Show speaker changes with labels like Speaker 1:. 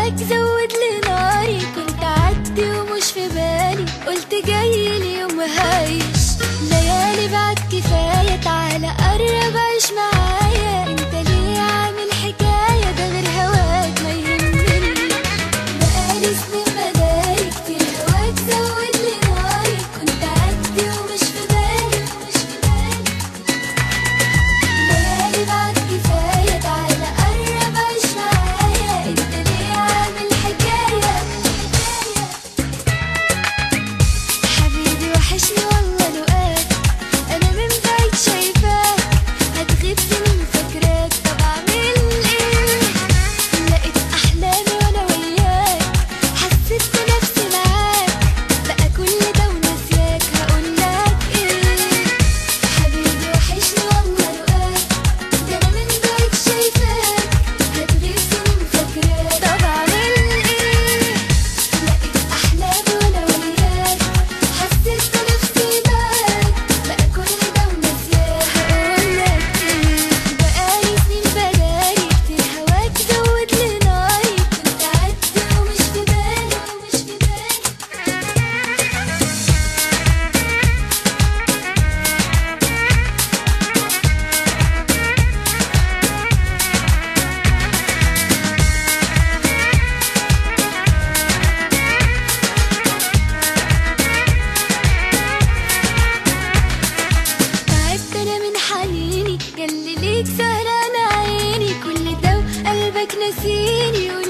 Speaker 1: هواك زود لي ناري كنت عدي ومش في بالي قلت جاي لي يوم هايش ليالي بعد كفاية تعالى قرب عيش معايا انت ليه عامل حكاية ده غير هواك ما يهمني بقالي سنين بداري كتير هواك زود لي ناري كنت عدي ومش في بالي ومش في بالي ليالي بعد كفاية تعالى قرب عيش معايا انت ليه عامل حكاية حبيبي وحشني والله لقاك انا من بعيد شايفاك هتغيب سنين فاكراك طب اعمل ايه لقيت احلامي وانا وياك حسيت بنفسي معاك بقى كل ده وناسياك هقولك ايه حبيبي وحشني والله لقاك ده انا من بعيد شايفاك هتغيب سنين فاكراك طب اعمل ايه لقيت احلامي وانا وياك حسيت بنفسي معاك بقى كل ده وناسياك هقولك ايه بقالي سنين بداري كتير هواك زود لي ناري كنت عدي ومش في بالي ومش في بالي تعبت انا من حنيني قال لي ليك سهران عيني كل ده وقلبك نسيني